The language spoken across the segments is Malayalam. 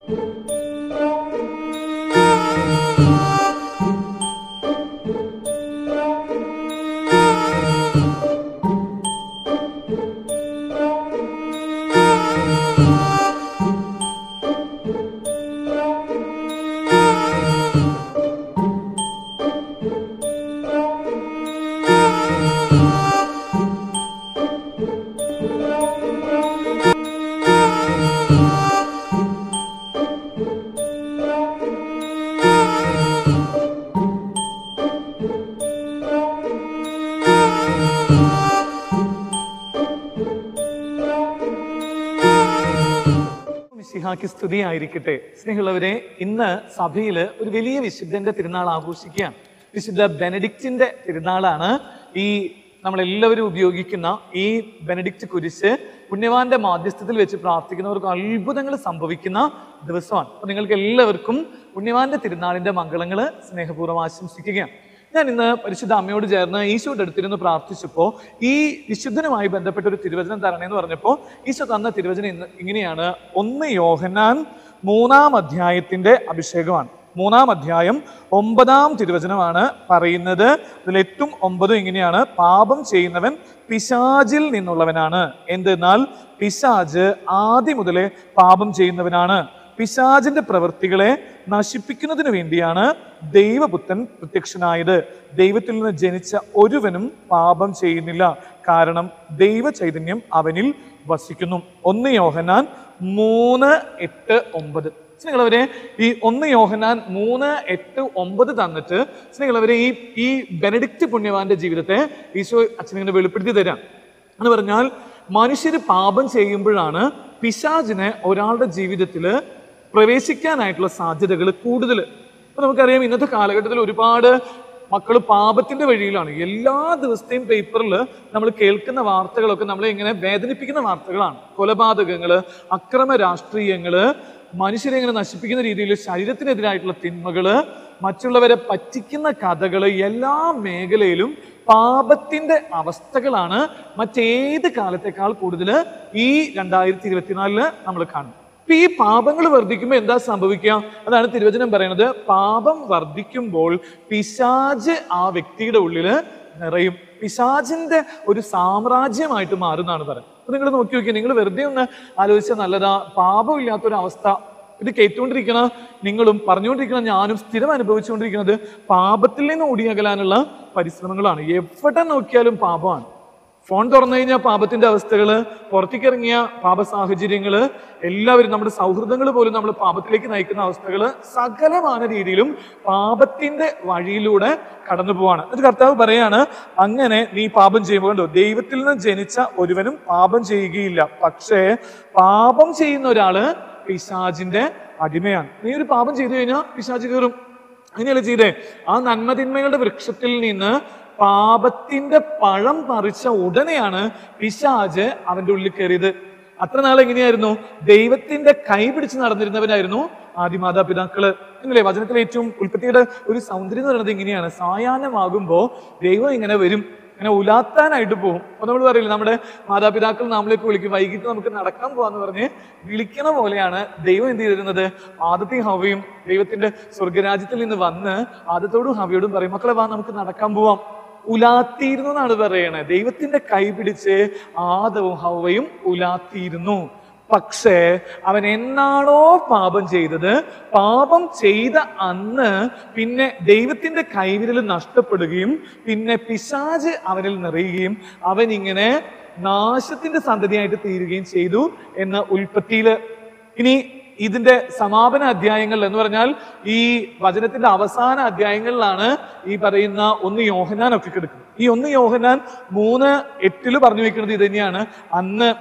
മിശിഹാക്ക് സ്തുതിയായിരിക്കട്ടെ സ്നേഹമുള്ളവരെ ഇന്ന് സഭയിൽ ഒരു വലിയ വിശുദ്ധന്റെ തിരുനാൾ ആഘോഷിക്കുകയാണ് വിശുദ്ധ ബെനഡിക്റ്റിന്റെ തിരുനാളാണ് ഈ നമ്മളെല്ലാവരും ഉപയോഗിക്കുന്ന ഈ ബെനഡിക്റ്റ് കുരിശ് പുണ്യവാന്റെ മാധ്യസ്ഥത്തിൽ വെച്ച് പ്രാർത്ഥിക്കുന്നവർക്ക് അത്ഭുതങ്ങൾ സംഭവിക്കുന്ന ദിവസമാണ് അപ്പൊ നിങ്ങൾക്ക് എല്ലാവർക്കും പുണ്യവാന്റെ തിരുനാളിന്റെ മംഗളങ്ങൾ സ്നേഹപൂർവ്വം ആശംസിക്കുകയാണ് ഞാൻ ഇന്ന് പരിശുദ്ധ അമ്മയോട് ചേർന്ന് ഈശോയുടെ അടുത്തിരുന്ന് പ്രാർത്ഥിച്ചപ്പോൾ ഈ വിശുദ്ധനുമായി ബന്ധപ്പെട്ട ഒരു തിരുവചനം തരണേന്ന് പറഞ്ഞപ്പോൾ ഈശോ തന്ന തിരുവചനം ഇന്ന് ഇങ്ങനെയാണ് ഒന്ന് യോഹന്നാൻ മൂന്നാം അധ്യായത്തിന്റെ അഭിഷേകമാണ് മൂന്നാം അധ്യായം ഒമ്പതാം തിരുവചനമാണ് പറയുന്നത് ഇതിൽ എട്ടും ഒമ്പതും ഇങ്ങനെയാണ് പാപം ചെയ്യുന്നവൻ പിശാചിൽ നിന്നുള്ളവനാണ് എന്തെന്നാൽ പിശാജ് ആദ്യം മുതലേ പാപം ചെയ്യുന്നവനാണ് പിശാചിന്റെ പ്രവൃത്തികളെ നശിപ്പിക്കുന്നതിന് വേണ്ടിയാണ് ദൈവപുത്രൻ പ്രത്യക്ഷനായത് ദൈവത്തിൽ നിന്ന് ജനിച്ച ഒരുവനും പാപം ചെയ്യുന്നില്ല കാരണം ദൈവ ചൈതന്യം അവനിൽ വസിക്കുന്നു ഒന്ന് യോഹനാൻ മൂന്ന് എട്ട് ഒമ്പത് സ്നേഹികളവരെ ഈ ഒന്ന് യോഹനാൻ മൂന്ന് എട്ട് ഒമ്പത് തന്നിട്ട് സ്നേഹികളവരെ ഈ ഈ ബെനഡിക്റ്റ് പുണ്യവാന്റെ ജീവിതത്തെ ഈശോ അച്ഛനിങ്ങനെ വെളിപ്പെടുത്തി തരാം എന്ന് പറഞ്ഞാൽ മനുഷ്യര് പാപം ചെയ്യുമ്പോഴാണ് പിശാചിനെ ഒരാളുടെ ജീവിതത്തില് പ്രവേശിക്കാനായിട്ടുള്ള സാധ്യതകൾ കൂടുതൽ അപ്പൊ നമുക്കറിയാം ഇന്നത്തെ കാലഘട്ടത്തിൽ ഒരുപാട് മക്കൾ പാപത്തിന്റെ വഴിയിലാണ് എല്ലാ ദിവസത്തെയും പേപ്പറിൽ നമ്മൾ കേൾക്കുന്ന വാർത്തകളൊക്കെ നമ്മളെ ഇങ്ങനെ വേദനിപ്പിക്കുന്ന വാർത്തകളാണ് കൊലപാതകങ്ങള് അക്രമ രാഷ്ട്രീയങ്ങള് മനുഷ്യരെ ഇങ്ങനെ നശിപ്പിക്കുന്ന രീതിയിൽ ശരീരത്തിനെതിരായിട്ടുള്ള തിന്മകള് മറ്റുള്ളവരെ പറ്റിക്കുന്ന കഥകള് എല്ലാ മേഖലയിലും പാപത്തിന്റെ അവസ്ഥകളാണ് മറ്റേത് കാലത്തെക്കാൾ കൂടുതൽ ഈ രണ്ടായിരത്തി ഇരുപത്തിനാലില് നമ്മൾ കാണും അപ്പൊ ഈ പാപങ്ങൾ വർദ്ധിക്കുമ്പോൾ എന്താ സംഭവിക്കുക അതാണ് തിരുവചനം പറയുന്നത് പാപം വർദ്ധിക്കുമ്പോൾ പിശാജ് ആ വ്യക്തിയുടെ ഉള്ളില് നിറയും പിശാചിന്റെ ഒരു സാമ്രാജ്യമായിട്ട് മാറുന്നതാണ് പറയുന്നത് അപ്പൊ നിങ്ങൾ നോക്കി നോക്കിയാൽ നിങ്ങൾ വെറുതെ ഒന്ന് ആലോചിച്ചാൽ നല്ലതാ പാപമില്ലാത്ത ഒരു അവസ്ഥ ഇത് കേട്ടുകൊണ്ടിരിക്കണ നിങ്ങളും പറഞ്ഞുകൊണ്ടിരിക്കണ ഞാനും സ്ഥിരം അനുഭവിച്ചുകൊണ്ടിരിക്കുന്നത് പാപത്തിൽ നിന്ന് ഓടിയകലാനുള്ള പരിശ്രമങ്ങളാണ് എവിടെ നോക്കിയാലും പാപമാണ് ഫോൺ തുറന്നു കഴിഞ്ഞാൽ പാപത്തിന്റെ അവസ്ഥകള് പുറത്തേക്ക് ഇറങ്ങിയ പാപ സാഹചര്യങ്ങള് എല്ലാവരും നമ്മുടെ സൗഹൃദങ്ങൾ പോലും നമ്മൾ പാപത്തിലേക്ക് നയിക്കുന്ന അവസ്ഥകള് സകലമായ രീതിയിലും പാപത്തിന്റെ വഴിയിലൂടെ കടന്നു പോവാണ് എന്നിട്ട് കർത്താവ് പറയാണ് അങ്ങനെ നീ പാപം ചെയ്യുമ്പോൾ കണ്ടോ ദൈവത്തിൽ നിന്ന് ജനിച്ച ഒരുവനും പാപം ചെയ്യുകയില്ല പക്ഷേ പാപം ചെയ്യുന്ന ഒരാള് പിശാജിന്റെ അടിമയാണ് നീ ഒരു പാപം ചെയ്തു കഴിഞ്ഞാൽ പിശാജ് കയറും അങ്ങനെയല്ലേ ചെയ്തേ ആ നന്മതിന്മകളുടെ വൃക്ഷത്തിൽ നിന്ന് പാപത്തിന്റെ പഴം പറിച്ച ഉടനെയാണ് പിശാജ് അവന്റെ ഉള്ളിൽ കയറിയത് അത്ര നാൾ എങ്ങനെയായിരുന്നു ദൈവത്തിന്റെ കൈ പിടിച്ച് നടന്നിരുന്നവനായിരുന്നു ആദിമാതാപിതാക്കള് എന്നല്ലേ വചനത്തിലെ ഏറ്റവും ഉൽപ്പത്തിയുടെ ഒരു സൗന്ദര്യം എന്ന് പറയുന്നത് ഇങ്ങനെയാണ് സായാഹ്നമാകുമ്പോ ദൈവം ഇങ്ങനെ വരും ഇങ്ങനെ ഉലാത്താനായിട്ട് പോകും അപ്പൊ നമ്മൾ പറയില്ല നമ്മുടെ മാതാപിതാക്കൾ നമ്മളേക്ക് വിളിക്കും വൈകിട്ട് നമുക്ക് നടക്കാൻ പോവാന്ന് പറഞ്ഞ് വിളിക്കണ പോലെയാണ് ദൈവം എന്ത് ചെയ്തിരുന്നത് ആദ്യത്തെയും ഹവയും ദൈവത്തിന്റെ സ്വർഗരാജ്യത്തിൽ നിന്ന് വന്ന് ആദ്യത്തോടും ഹവയോടും പറയും മക്കളെ വാ നമുക്ക് നടക്കാൻ പോവാം ഉലാത്തിയിരുന്നു എന്നാണ് പറയണേ ദൈവത്തിന്റെ കൈ പിടിച്ച് ആദവും ഹവയും ഉലാത്തിയിരുന്നു പക്ഷേ അവൻ എന്നാണോ പാപം ചെയ്തത് പാപം ചെയ്ത അന്ന് പിന്നെ ദൈവത്തിന്റെ കൈവിരൽ നഷ്ടപ്പെടുകയും പിന്നെ പിശാജ് അവനിൽ നിറയുകയും അവൻ ഇങ്ങനെ നാശത്തിന്റെ സന്തതിയായിട്ട് തീരുകയും ചെയ്തു എന്ന ഉൽപ്പത്തിയില് ഇനി ഇതിന്റെ സമാപന അധ്യായങ്ങൾ എന്ന് പറഞ്ഞാൽ ഈ വചനത്തിന്റെ അവസാന അധ്യായങ്ങളിലാണ് ഈ പറയുന്ന ഒന്ന് യോഹനാൻ ഒക്കെ കിടക്കുന്നത് ഈ ഒന്ന് യോഹനാൻ മൂന്ന് എട്ടില് പറഞ്ഞു വെക്കുന്നത് ഇത് തന്നെയാണ് അന്ന്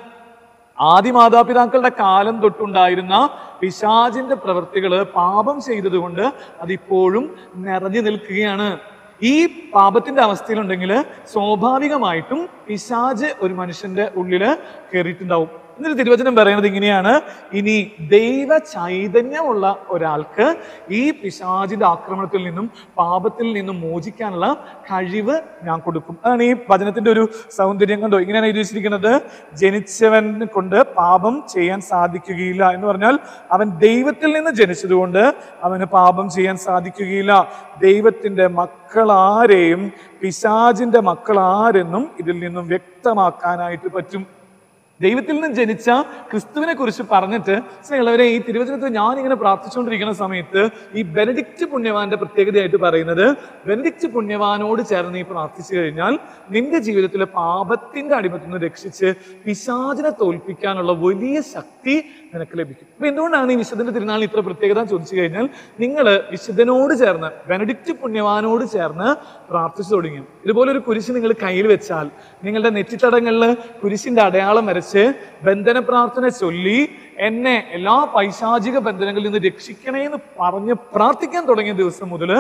ആദി മാതാപിതാക്കളുടെ കാലം തൊട്ടുണ്ടായിരുന്ന പിശാചിന്റെ പ്രവൃത്തികള് പാപം ചെയ്തതുകൊണ്ട് അതിപ്പോഴും നിറഞ്ഞു നിൽക്കുകയാണ് ഈ പാപത്തിന്റെ അവസ്ഥയിലുണ്ടെങ്കിൽ സ്വാഭാവികമായിട്ടും പിശാജ് ഒരു മനുഷ്യന്റെ ഉള്ളില് കയറിയിട്ടുണ്ടാവും എന്നിട്ട് തിരുവചനം പറയുന്നത് ഇങ്ങനെയാണ് ഇനി ദൈവ ചൈതന്യമുള്ള ഒരാൾക്ക് ഈ പിശാചിന്റെ ആക്രമണത്തിൽ നിന്നും പാപത്തിൽ നിന്നും മോചിക്കാനുള്ള കഴിവ് ഞാൻ കൊടുക്കും അതാണ് ഈ വചനത്തിന്റെ ഒരു സൗന്ദര്യം കണ്ടോ ഇങ്ങനെയാണ് എഴുതി വെച്ചിരിക്കുന്നത് ജനിച്ചവനെ കൊണ്ട് പാപം ചെയ്യാൻ സാധിക്കുകയില്ല എന്ന് പറഞ്ഞാൽ അവൻ ദൈവത്തിൽ നിന്ന് ജനിച്ചതുകൊണ്ട് അവന് പാപം ചെയ്യാൻ സാധിക്കുകയില്ല ദൈവത്തിന്റെ മക്കളാരെയും പിശാചിന്റെ മക്കളാരെന്നും ഇതിൽ നിന്നും വ്യക്തമാക്കാനായിട്ട് പറ്റും ദൈവത്തിൽ നിന്ന് ജനിച്ച ക്രിസ്തുവിനെ കുറിച്ച് പറഞ്ഞിട്ട് സ്നേഹമുള്ളവരെ ഈ തിരുവചനത്തിൽ ഞാൻ ഇങ്ങനെ പ്രാർത്ഥിച്ചുകൊണ്ടിരിക്കുന്ന സമയത്ത് ഈ ബെനഡിക്റ്റ് പുണ്യവാന്റെ പ്രത്യേകതയായിട്ട് പറയുന്നത് ബെനഡിക്റ്റ് പുണ്യവാനോട് ചേർന്ന് നീ പ്രാർത്ഥിച്ചു കഴിഞ്ഞാൽ നിന്റെ ജീവിതത്തിലെ പാപത്തിന്റെ അടിമത്തിൽ നിന്ന് രക്ഷിച്ച് പിശാചിനെ തോൽപ്പിക്കാനുള്ള വലിയ ശക്തി നിനക്ക് ലഭിക്കും അപ്പൊ എന്തുകൊണ്ടാണ് ഈ വിശുദ്ധന്റെ തിരുനാളിന് ഇത്ര പ്രത്യേകത എന്ന് ചോദിച്ചു കഴിഞ്ഞാൽ നിങ്ങൾ വിശുദ്ധനോട് ചേർന്ന് ബെനഡിക്റ്റ് പുണ്യവാനോട് ചേർന്ന് പ്രാർത്ഥിച്ചു തുടങ്ങി ഇതുപോലെ ഒരു കുരിശ് നിങ്ങൾ കയ്യിൽ വെച്ചാൽ നിങ്ങളുടെ നെറ്റിത്തടങ്ങളിൽ കുരിശിന്റെ അടയാളം വരച്ച് ബന്ധന പ്രാർത്ഥന ചൊല്ലി എന്നെ എല്ലാ പൈശാചിക ബന്ധനങ്ങളിൽ നിന്ന് രക്ഷിക്കണേ എന്ന് പറഞ്ഞ് പ്രാർത്ഥിക്കാൻ തുടങ്ങിയ ദിവസം മുതൽ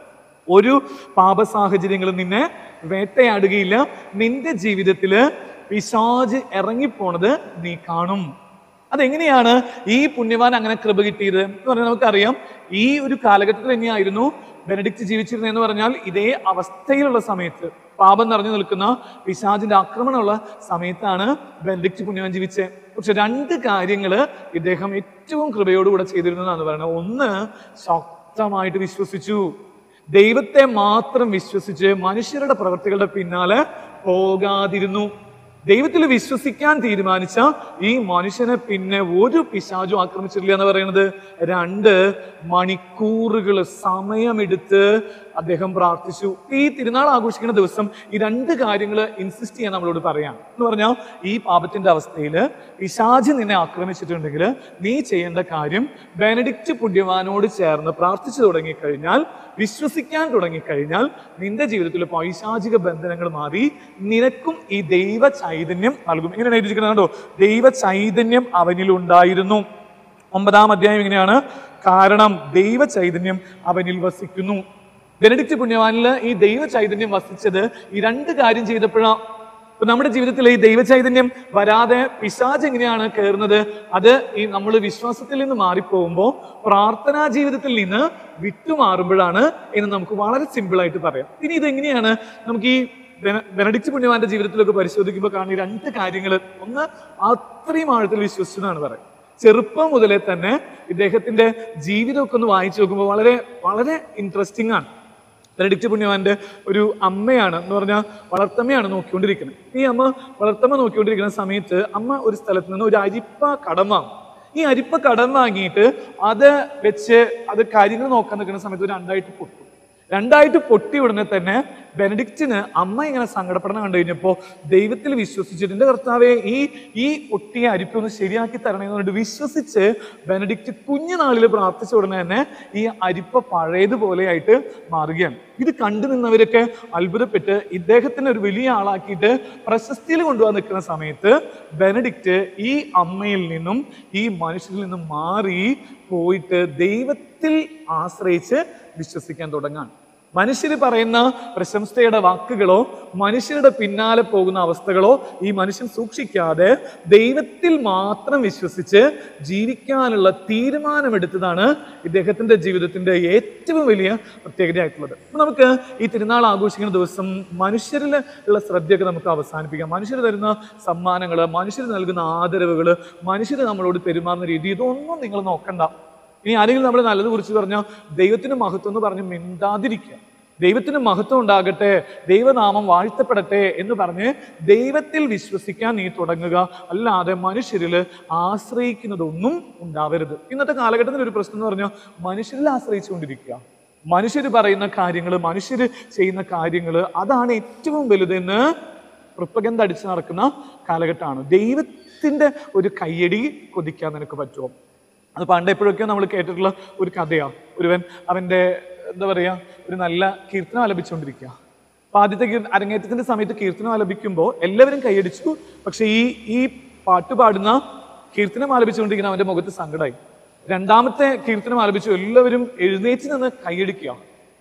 ഒരു പാപ സാഹചര്യങ്ങളും നിന്നെ വേട്ടയാടുകയില്ല നിന്റെ ജീവിതത്തില് പിശാജ് ഇറങ്ങിപ്പോണത് നീ കാണും അതെങ്ങനെയാണ് ഈ പുണ്യവാൻ അങ്ങനെ കൃപ കിട്ടിയത് എന്ന് പറഞ്ഞാൽ നമുക്കറിയാം ഈ ഒരു കാലഘട്ടത്തിൽ തന്നെയായിരുന്നു ബെനഡിക്റ്റ് ജീവിച്ചിരുന്നത് എന്ന് പറഞ്ഞാൽ ഇതേ അവസ്ഥയിലുള്ള സമയത്ത് പാപം നിറഞ്ഞു നിൽക്കുന്ന പിശാചിന്റെ ആക്രമണമുള്ള സമയത്താണ് ബെനഡിക്റ്റ് പുണ്യവാൻ ജീവിച്ചത് പക്ഷെ രണ്ട് കാര്യങ്ങൾ ഇദ്ദേഹം ഏറ്റവും കൃപയോടുകൂടെ ചെയ്തിരുന്നതാണ് പറയുന്നത് ഒന്ന് ശക്തമായിട്ട് വിശ്വസിച്ചു ദൈവത്തെ മാത്രം വിശ്വസിച്ച് മനുഷ്യരുടെ പ്രവർത്തികളുടെ പിന്നാലെ പോകാതിരുന്നു ദൈവത്തിൽ വിശ്വസിക്കാൻ തീരുമാനിച്ച ഈ മനുഷ്യനെ പിന്നെ ഒരു പിശാചും ആക്രമിച്ചിട്ടില്ല എന്ന് പറയുന്നത് രണ്ട് മണിക്കൂറുകൾ സമയമെടുത്ത് അദ്ദേഹം പ്രാർത്ഥിച്ചു ഈ തിരുനാൾ ആഘോഷിക്കുന്ന ദിവസം ഈ രണ്ട് കാര്യങ്ങൾ ഇൻസിസ്റ്റ് ചെയ്യാൻ നമ്മളോട് പറയാം എന്ന് പറഞ്ഞാൽ ഈ പാപത്തിന്റെ അവസ്ഥയിൽ പിശാജ് നിന്നെ ആക്രമിച്ചിട്ടുണ്ടെങ്കിൽ നീ ചെയ്യേണ്ട കാര്യം ബെനഡിക്റ്റ് പുണ്യവാനോട് ചേർന്ന് പ്രാർത്ഥിച്ചു തുടങ്ങിക്കഴിഞ്ഞാൽ വിശ്വസിക്കാൻ തുടങ്ങിക്കഴിഞ്ഞാൽ നിന്റെ ജീവിതത്തിൽ പൈശാചിക ബന്ധനങ്ങൾ മാറി നിനക്കും ഈ ദൈവ ചൈതന്യം നൽകും ഇങ്ങനെ എഴുതിയിരിക്കുന്നത് കണ്ടോ ദൈവ ചൈതന്യം അവനിൽ ഉണ്ടായിരുന്നു ഒമ്പതാം അധ്യായം ഇങ്ങനെയാണ് കാരണം ദൈവ ചൈതന്യം അവനിൽ വസിക്കുന്നു ബെനഡിക്റ്റ് പുണ്യവാനില് ഈ ദൈവ ചൈതന്യം വസിച്ചത് ഈ രണ്ട് കാര്യം ചെയ്തപ്പോഴാണ് ഇപ്പൊ നമ്മുടെ ജീവിതത്തിൽ ഈ ദൈവ ചൈതന്യം വരാതെ പിശാജ് എങ്ങനെയാണ് കയറുന്നത് അത് ഈ നമ്മൾ വിശ്വാസത്തിൽ നിന്ന് മാറിപ്പോകുമ്പോൾ പ്രാർത്ഥനാ ജീവിതത്തിൽ നിന്ന് വിട്ടുമാറുമ്പോഴാണ് എന്ന് നമുക്ക് വളരെ സിമ്പിൾ ആയിട്ട് പറയാം ഇനി ഇതെങ്ങനെയാണ് നമുക്ക് ഈ ബെന- ബെനഡിക്റ്റ് പുണ്യവാന്റെ ജീവിതത്തിലൊക്കെ പരിശോധിക്കുമ്പോൾ കാണുന്ന ഈ രണ്ട് കാര്യങ്ങൾ ഒന്ന് അത്രയും ആഴത്തിൽ വിശ്വസിച്ചു എന്നാണ് പറയുന്നത് ചെറുപ്പം മുതലേ തന്നെ ഇദ്ദേഹത്തിന്റെ ജീവിതമൊക്കെ ഒന്ന് വായിച്ചു നോക്കുമ്പോൾ വളരെ വളരെ ഇൻട്രസ്റ്റിംഗ് ആണ് ബെനഡിക്റ്റ് പുണ്യവാന്റെ ഒരു അമ്മയാണ് എന്ന് പറഞ്ഞാൽ വളർത്തമ്മയാണ് നോക്കിക്കൊണ്ടിരിക്കുന്നത് ഈ അമ്മ വളർത്തമ്മ നോക്കിക്കൊണ്ടിരിക്കുന്ന സമയത്ത് അമ്മ ഒരു സ്ഥലത്ത് നിന്ന് ഒരു അരിപ്പ കടം വാങ്ങും ഈ അരിപ്പ കടം വാങ്ങിയിട്ട് അത് വെച്ച് അത് കാര്യങ്ങൾ നോക്കാൻ നിൽക്കുന്ന സമയത്ത് ഒരു രണ്ടായിട്ട് പൊട്ടും രണ്ടായിട്ട് പൊട്ടി ഉടനെ തന്നെ ബെനഡിക്റ്റിന് അമ്മ ഇങ്ങനെ സങ്കടപ്പെടണം കണ്ടു കഴിഞ്ഞപ്പോൾ ദൈവത്തിൽ വിശ്വസിച്ചിട്ട് എൻ്റെ കർത്താവെ ഈ ഈ പൊട്ടിയ അരിപ്പ് ഒന്ന് ശരിയാക്കി തരണേ എന്ന് പറഞ്ഞിട്ട് വിശ്വസിച്ച് ബെനഡിക്റ്റ് കുഞ്ഞുനാളിൽ പ്രാർത്ഥിച്ച ഉടനെ തന്നെ ഈ അരിപ്പ പഴയതുപോലെയായിട്ട് മാറുകയാണ് ഇത് കണ്ടു നിന്നവരൊക്കെ അത്ഭുതപ്പെട്ട് ഇദ്ദേഹത്തിനെ ഒരു വലിയ ആളാക്കിയിട്ട് പ്രശസ്തിയിൽ കൊണ്ടുപോകാൻ നിൽക്കുന്ന സമയത്ത് ബെനഡിക്റ്റ് ഈ അമ്മയിൽ നിന്നും ഈ മനുഷ്യരിൽ നിന്നും മാറി പോയിട്ട് ദൈവത്തിൽ ആശ്രയിച്ച് വിശ്വസിക്കാൻ തുടങ്ങാൻ മനുഷ്യർ പറയുന്ന പ്രശംസയുടെ വാക്കുകളോ മനുഷ്യരുടെ പിന്നാലെ പോകുന്ന അവസ്ഥകളോ ഈ മനുഷ്യൻ സൂക്ഷിക്കാതെ ദൈവത്തിൽ മാത്രം വിശ്വസിച്ച് ജീവിക്കാനുള്ള തീരുമാനമെടുത്തതാണ് ഇദ്ദേഹത്തിന്റെ ജീവിതത്തിന്റെ ഏറ്റവും വലിയ പ്രത്യേകതയായിട്ടുള്ളത് അപ്പൊ നമുക്ക് ഈ തിരുനാൾ ആഘോഷിക്കുന്ന ദിവസം മനുഷ്യരിൽ ഉള്ള ശ്രദ്ധയൊക്കെ നമുക്ക് അവസാനിപ്പിക്കാം മനുഷ്യർ തരുന്ന സമ്മാനങ്ങൾ മനുഷ്യർ നൽകുന്ന ആദരവുകൾ മനുഷ്യർ നമ്മളോട് പെരുമാറുന്ന രീതി ഇതൊന്നും നിങ്ങൾ നോക്കണ്ട ഇനി ആരെങ്കിലും നമ്മൾ നല്ലത് കുറിച്ച് പറഞ്ഞാൽ ദൈവത്തിന് മഹത്വം എന്ന് പറഞ്ഞ് മിണ്ടാതിരിക്കുക ദൈവത്തിന് മഹത്വം ഉണ്ടാകട്ടെ ദൈവനാമം വാഴ്ത്തപ്പെടട്ടെ എന്ന് പറഞ്ഞ് ദൈവത്തിൽ വിശ്വസിക്കാൻ നീ തുടങ്ങുക അല്ലാതെ മനുഷ്യരിൽ ആശ്രയിക്കുന്നതൊന്നും ഉണ്ടാവരുത് ഇന്നത്തെ കാലഘട്ടത്തിൽ ഒരു പ്രശ്നം എന്ന് പറഞ്ഞാൽ മനുഷ്യരിൽ ആശ്രയിച്ചുകൊണ്ടിരിക്കുക മനുഷ്യർ പറയുന്ന കാര്യങ്ങൾ മനുഷ്യർ ചെയ്യുന്ന കാര്യങ്ങൾ അതാണ് ഏറ്റവും വലുതെന്ന് പ്രപ്പഗന്ധ അടിച്ചു നടക്കുന്ന കാലഘട്ടമാണ് ദൈവത്തിന്റെ ഒരു കയ്യടി കൊതിക്കാൻ നിനക്ക് പറ്റുമോ അത് പണ്ട് എപ്പോഴൊക്കെയോ നമ്മൾ കേട്ടിട്ടുള്ള ഒരു കഥയാണ് ഒരുവൻ അവന്റെ എന്താ പറയാ ഒരു നല്ല കീർത്തനം ആലപിച്ചുകൊണ്ടിരിക്കുക അപ്പൊ ആദ്യത്തെ കീർ അരങ്ങേറ്റത്തിന്റെ സമയത്ത് കീർത്തനം ആലപിക്കുമ്പോൾ എല്ലാവരും കൈയടിച്ചു പക്ഷെ ഈ ഈ പാട്ട് പാടുന്ന കീർത്തനം ആലപിച്ചുകൊണ്ടിരിക്കുന്ന അവന്റെ മുഖത്ത് സങ്കടമായി രണ്ടാമത്തെ കീർത്തനം ആലപിച്ചു എല്ലാവരും എഴുന്നേറ്റ് നിന്ന് കൈയടിക്കുക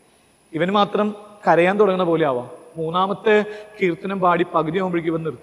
ഇവന് മാത്രം കരയാൻ തുടങ്ങുന്ന പോലെ ആവാം മൂന്നാമത്തെ കീർത്തനം പാടി പകുതി ആകുമ്പോഴേക്കും ഇവൻ നിർത്തുക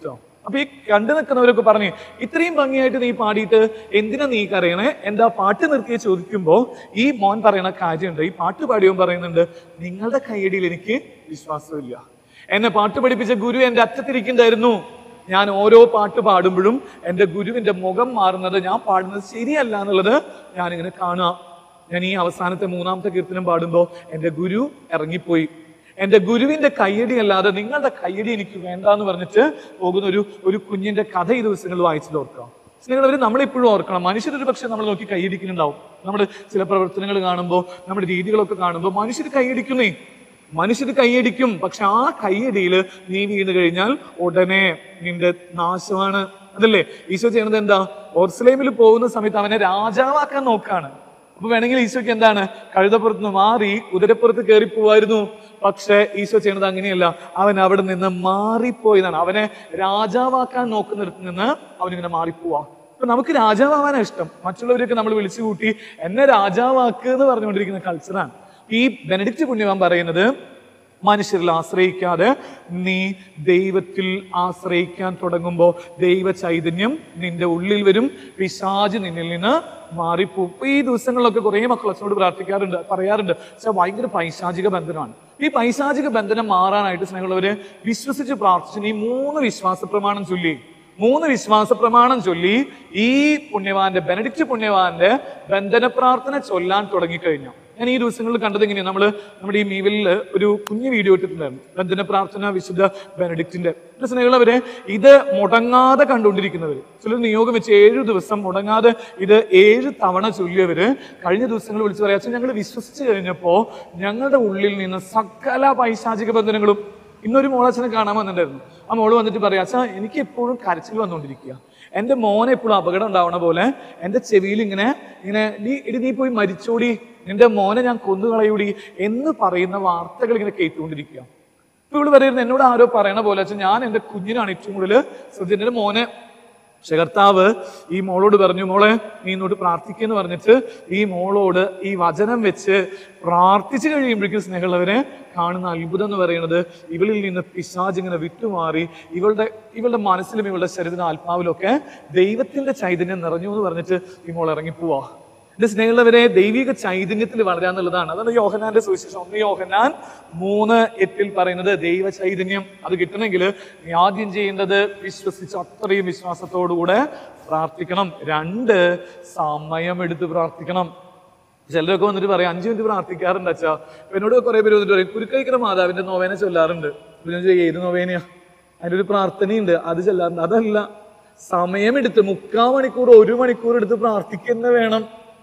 അപ്പൊ ഈ കണ്ടു നിൽക്കുന്നവരൊക്കെ പറഞ്ഞു ഇത്രയും ഭംഗിയായിട്ട് നീ പാടിയിട്ട് എന്തിനാ നീ കരയണേ എന്താ പാട്ട് നിർത്തിയ ചോദിക്കുമ്പോ ഈ മോൻ പറയണ കാര്യമുണ്ട് ഈ പാട്ട് പാടിയവൻ പറയുന്നുണ്ട് നിങ്ങളുടെ കൈയടിയിൽ എനിക്ക് വിശ്വാസമില്ല എന്നെ പാട്ട് പഠിപ്പിച്ച ഗുരു എന്റെ അറ്റത്തിരിക്കുന്നുണ്ടായിരുന്നു ഞാൻ ഓരോ പാട്ട് പാടുമ്പോഴും എൻ്റെ ഗുരുവിന്റെ മുഖം മാറുന്നത് ഞാൻ പാടുന്നത് ശരിയല്ല എന്നുള്ളത് ഞാനിങ്ങനെ കാണുക ഞാൻ ഈ അവസാനത്തെ മൂന്നാമത്തെ കീർത്തനം പാടുമ്പോൾ എൻ്റെ ഗുരു ഇറങ്ങിപ്പോയി എൻ്റെ ഗുരുവിന്റെ കയ്യടി അല്ലാതെ നിങ്ങളുടെ കയ്യടി എനിക്ക് വേണ്ട എന്ന് പറഞ്ഞിട്ട് പോകുന്ന ഒരു ഒരു കുഞ്ഞിന്റെ കഥ ഈ ദിവസങ്ങളിൽ വായിച്ചത് ഓർക്കാം സ്നേഹിതർ നമ്മളിപ്പോഴും ഓർക്കണം മനുഷ്യർ ഒരു പക്ഷേ നമ്മൾ നോക്കി കൈയടിക്കുന്നുണ്ടാവും നമ്മുടെ ചില പ്രവർത്തനങ്ങൾ കാണുമ്പോൾ നമ്മുടെ രീതികളൊക്കെ കാണുമ്പോൾ മനുഷ്യർ കൈയടിക്കുന്നേ മനുഷ്യർ കൈയടിക്കും പക്ഷെ ആ കൈയടിയിൽ നീ വീണ് കഴിഞ്ഞാൽ ഉടനെ നിന്റെ നാശമാണ് അതല്ലേ ഈശോ ചെയ്യണത് എന്താ ഓർസലേമിൽ പോകുന്ന സമയത്ത് അവനെ രാജാവാക്കാൻ നോക്കാണ് അപ്പൊ വേണമെങ്കിൽ ഈശോയ്ക്ക് എന്താണ് കഴുതപ്പുറത്ത് നിന്ന് മാറി കുതിരപ്പുറത്ത് കയറി പോവായിരുന്നു പക്ഷെ ഈശോ ചെയ്യണത് അങ്ങനെയല്ല അവൻ അവിടെ നിന്ന് മാറിപ്പോയതാണ് അവനെ രാജാവാക്കാൻ നോക്കുന്നിടത്ത് നിന്ന് അവനിങ്ങനെ മാറിപ്പോവാ അപ്പൊ നമുക്ക് രാജാവാനാണ് ഇഷ്ടം മറ്റുള്ളവരൊക്കെ നമ്മൾ വിളിച്ചു കൂട്ടി എന്നെ രാജാവാക്ക് എന്ന് പറഞ്ഞുകൊണ്ടിരിക്കുന്ന കൾച്ചറാണ് ഈ ബെനഡിക്റ്റ് പുണ്യവാൻ പറയുന്നത് മനുഷ്യരിൽ ആശ്രയിക്കാതെ നീ ദൈവത്തിൽ ആശ്രയിക്കാൻ തുടങ്ങുമ്പോൾ ദൈവ ചൈതന്യം നിന്റെ ഉള്ളിൽ വരും പിശാജ് നിന്നിൽ നിന്ന് മാറിപ്പോവും ഇപ്പൊ ഈ ദിവസങ്ങളിലൊക്കെ കുറേ മക്കൾ അച്ഛനോട് പ്രാർത്ഥിക്കാറുണ്ട് പറയാറുണ്ട് പക്ഷെ ഭയങ്കര പൈശാചിക ബന്ധനമാണ് ഈ പൈശാചിക ബന്ധനം മാറാനായിട്ട് സ്നേഹമുള്ളവര് വിശ്വസിച്ച് പ്രാർത്ഥിച്ചു ഈ മൂന്ന് വിശ്വാസ പ്രമാണം ചൊല്ലി മൂന്ന് വിശ്വാസ പ്രമാണം ചൊല്ലി ഈ പുണ്യവാന്റെ ബെനഡിക്റ്റ് പുണ്യവാന്റെ ബന്ധന പ്രാർത്ഥന ചൊല്ലാൻ തുടങ്ങിക്കഴിഞ്ഞു ഞാൻ ഈ ദിവസങ്ങളിൽ കണ്ടത് എങ്ങനെയാണ് നമ്മള് നമ്മുടെ ഈ മീവലിൽ ഒരു കുഞ്ഞു വീഡിയോ ഇട്ടിട്ടുണ്ടായിരുന്നു ബന്ധന പ്രാർത്ഥന വിശുദ്ധ ബെനഡിക്റ്റിന്റെ എന്റെ സ്നേഹികളവരെ ഇത് മുടങ്ങാതെ കണ്ടുകൊണ്ടിരിക്കുന്നവര് ചിലർ നിയോഗം വെച്ച് ഏഴു ദിവസം മുടങ്ങാതെ ഇത് ഏഴ് തവണ ചൊല്ലിയവര് കഴിഞ്ഞ ദിവസങ്ങൾ വിളിച്ചു പറയാ "അച്ഛാ, ഞങ്ങൾ വിശ്വസിച്ച് കഴിഞ്ഞപ്പോ ഞങ്ങളുടെ ഉള്ളിൽ നിന്ന് സകല പൈശാചിക ബന്ധനങ്ങളും ഇന്നൊരു മോളച്ഛനെ കാണാൻ വന്നിട്ടുണ്ടായിരുന്നു ആ മോള് വന്നിട്ട് പറയാ അച്ഛാ എനിക്ക് എപ്പോഴും കരച്ചിൽ വന്നുകൊണ്ടിരിക്കുക എന്റെ മോനെ എപ്പോഴും അപകടം ഉണ്ടാവണ പോലെ എന്റെ ചെവിയിൽ ഇങ്ങനെ ഇങ്ങനെ നീ എടി നീ പോയി മരിച്ചോടി നിന്റെ മോനെ ഞാൻ കൊന്നുകളയൂടി എന്ന് പറയുന്ന വാർത്തകൾ ഇങ്ങനെ കേട്ടുകൊണ്ടിരിക്കുക ഇപ്പൊ ഇവിടെ പറയുന്നത് എന്നോട് ആരോ പറയണ പോലെ അച്ഛൻ ഞാൻ എന്റെ കുഞ്ഞിനാണ് ഏറ്റവും കൂടുതൽ ശ്രദ്ധിച്ചത് എന്റെ മോനെ പക്ഷെ കർത്താവ് ഈ മോളോട് പറഞ്ഞു മോളെ നീ ഇന്നോട്ട് പ്രാർത്ഥിക്കുന്നു പറഞ്ഞിട്ട് ഈ മോളോട് ഈ വചനം വെച്ച് പ്രാർത്ഥിച്ചു കഴിയുമ്പോഴേക്കും സ്നേഹമുള്ളവരെ കാണുന്ന അത്ഭുതം എന്ന് പറയുന്നത് ഇവളിൽ നിന്ന് പിശാജ് ഇങ്ങനെ വിട്ടുമാറി ഇവളുടെ ഇവളുടെ മനസ്സിലും ഇവളുടെ ശരീരത്തിലും ആത്മാവിലൊക്കെ ദൈവത്തിന്റെ ചൈതന്യം നിറഞ്ഞു എന്ന് പറഞ്ഞിട്ട് ഈ മോൾ ഇറങ്ങിപ്പോവാ എന്റെ സ്നേഹമുള്ളവരെ ദൈവിക ചൈതന്യത്തിൽ വളരാന്നുള്ളതാണ് അതാണ് യോഹനാന്റെ സുവിശേഷം ഒന്ന് യോഹനാൻ മൂന്ന് എട്ടിൽ പറയുന്നത് ദൈവ ചൈതന്യം അത് കിട്ടണമെങ്കിൽ നീ ആദ്യം ചെയ്യേണ്ടത് വിശ്വസിച്ച് അത്രയും വിശ്വാസത്തോടുകൂടെ പ്രാർത്ഥിക്കണം രണ്ട് സമയമെടുത്ത് പ്രാർത്ഥിക്കണം ചിലരൊക്കെ വന്നിട്ട് പറയും അഞ്ചു മിനിറ്റ് പ്രാർത്ഥിക്കാറുണ്ട് അച്ഛാ അപ്പൊ എന്നോട് കുറെ പേര് വന്നിട്ട് പറയും കുരുക്കൈക്കര മാതാവിന്റെ നോവേന ചൊല്ലാറുണ്ട് അപ്പൊ ഞാൻ ചോദിക്കും, ഏത് നോവേനയാ അതിന്റെ ഒരു പ്രാർത്ഥനയുണ്ട് അത് ചൊല്ലാറുണ്ട് അതല്ല സമയമെടുത്ത് മുക്കാൽ മണിക്കൂർ ഒരു മണിക്കൂർ എടുത്ത് പ്രാർത്ഥിക്കുന്ന വേണം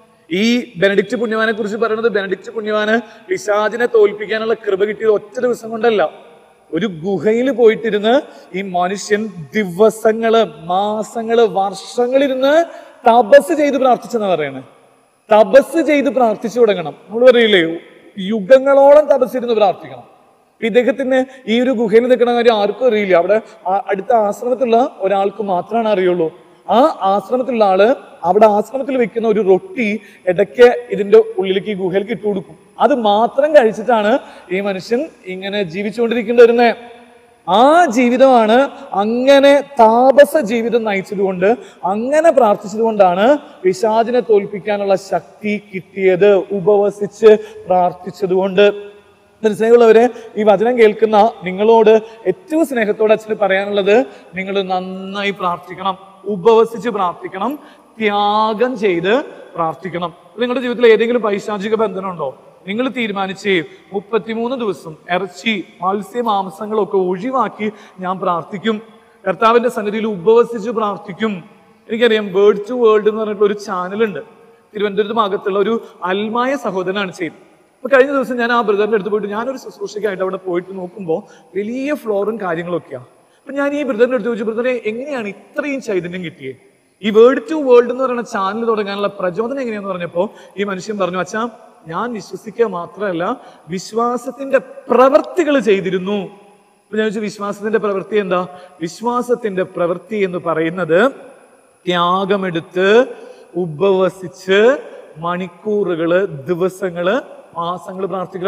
ഈ ബെനഡിക്റ്റ് പുണ്യവാനെ കുറിച്ച് പറയുന്നത് ബെനഡിക്റ്റ് പുണ്യവാന് പിശാചിനെ തോൽപ്പിക്കാനുള്ള കൃപ കിട്ടിയത് ഒറ്റ ദിവസം കൊണ്ടല്ല ഒരു ഗുഹയിൽ പോയിട്ടിരുന്ന് ഈ മനുഷ്യൻ ദിവസങ്ങള് മാസങ്ങള് വർഷങ്ങളിരുന്ന് തപസ് ചെയ്ത് പ്രാർത്ഥിച്ചെന്നാ പറയണേ തപസ് ചെയ്ത് പ്രാർത്ഥിച്ചു തുടങ്ങണം നമ്മൾ പറയില്ലേ യുഗങ്ങളോളം തപസ്സിരുന്ന് പ്രാർത്ഥിക്കണം ഇപ്പൊ ഇദ്ദേഹത്തിന് ഈ ഒരു ഗുഹയിൽ നിൽക്കുന്ന കാര്യം ആർക്കും അറിയില്ല അവിടെ ആ- അടുത്ത ആശ്രമത്തിലുള്ള ഒരാൾക്ക് മാത്രമാണ് അറിയുള്ളൂ ആ ആശ്രമത്തിലുള്ള ആള് അവിടെ ആശ്രമത്തിൽ വെക്കുന്ന ഒരു റൊട്ടി ഇടയ്ക്ക് ഇതിന്റെ ഉള്ളിലേക്ക് ഈ ഗുഹയിലേക്ക് ഇട്ടു കൊടുക്കും അത് മാത്രം കഴിച്ചിട്ടാണ് ഈ മനുഷ്യൻ ഇങ്ങനെ ജീവിച്ചുകൊണ്ടിരിക്കേണ്ടി വരുന്നത് ആ ജീവിതമാണ് അങ്ങനെ താപസ ജീവിതം നയിച്ചതുകൊണ്ട് അങ്ങനെ പ്രാർത്ഥിച്ചതുകൊണ്ടാണ് പിശാചിനെ തോൽപ്പിക്കാനുള്ള ശക്തി കിട്ടിയത് ഉപവസിച്ച് പ്രാർത്ഥിച്ചതുകൊണ്ട് സ്നേഹമുള്ളവരെ ഈ വചനം കേൾക്കുന്ന നിങ്ങളോട് ഏറ്റവും സ്നേഹത്തോടെ അച്ഛന് പറയാനുള്ളത് നിങ്ങൾ നന്നായി പ്രാർത്ഥിക്കണം ഉപവസിച്ച് പ്രാർത്ഥിക്കണം ത്യാഗം ചെയ്ത് പ്രാർത്ഥിക്കണം നിങ്ങളുടെ ജീവിതത്തിൽ ഏതെങ്കിലും പൈശാചിക ബന്ധനമുണ്ടോ നിങ്ങൾ തീരുമാനിച്ചേ മുപ്പത്തിമൂന്ന് ദിവസം ഇറച്ചി മത്സ്യ മാംസങ്ങളൊക്കെ ഒഴിവാക്കി ഞാൻ പ്രാർത്ഥിക്കും കർത്താവിന്റെ സന്നിധിയിൽ ഉപവസിച്ച് പ്രാർത്ഥിക്കും എനിക്കറിയാം വേർഡ് ടു വേൾഡ് എന്ന് പറഞ്ഞിട്ടുള്ള ഒരു ചാനലുണ്ട് തിരുവനന്തപുരത്ത് ഭാഗത്തുള്ള ഒരു അൽമായ സഹോദരനാണ് ചെയ്യുന്നത് അപ്പൊ കഴിഞ്ഞ ദിവസം ഞാൻ ആ ബ്രദറിന്റെ അടുത്ത് പോയിട്ട് ഞാനൊരു ശുശ്രൂഷയ്ക്കായിട്ട് അവിടെ പോയിട്ട് നോക്കുമ്പോൾ വലിയ ഫ്ലോറും കാര്യങ്ങളൊക്കെയാണ് അപ്പൊ ഞാൻ ഈ ബ്രദറിന്റെ അടുത്ത് ചോദിച്ചു ബ്രദറെ എങ്ങനെയാണ് ഇത്രയും ചൈതന്യം കിട്ടിയത് ഈ വേർഡ് ടു വേൾഡ് എന്ന് പറയുന്ന ചാനൽ തുടങ്ങാനുള്ള പ്രചോദനം എങ്ങനെയാന്ന് പറഞ്ഞപ്പോ ഈ മനുഷ്യൻ പറഞ്ഞു അച്ഛാ ഞാൻ വിശ്വസിക്കുക മാത്രമല്ല വിശ്വാസത്തിന്റെ പ്രവർത്തികൾ ചെയ്തിരുന്നു അപ്പൊ ഞാൻ ചോദിച്ചു വിശ്വാസത്തിന്റെ പ്രവൃത്തി എന്താ വിശ്വാസത്തിന്റെ പ്രവൃത്തി എന്ന് പറയുന്നത് ത്യാഗമെടുത്ത് ഉപവസിച്ച് മണിക്കൂറുകള് ദിവസങ്ങള് മാസങ്ങള് പ്രാർത്ഥിക്കലാണ്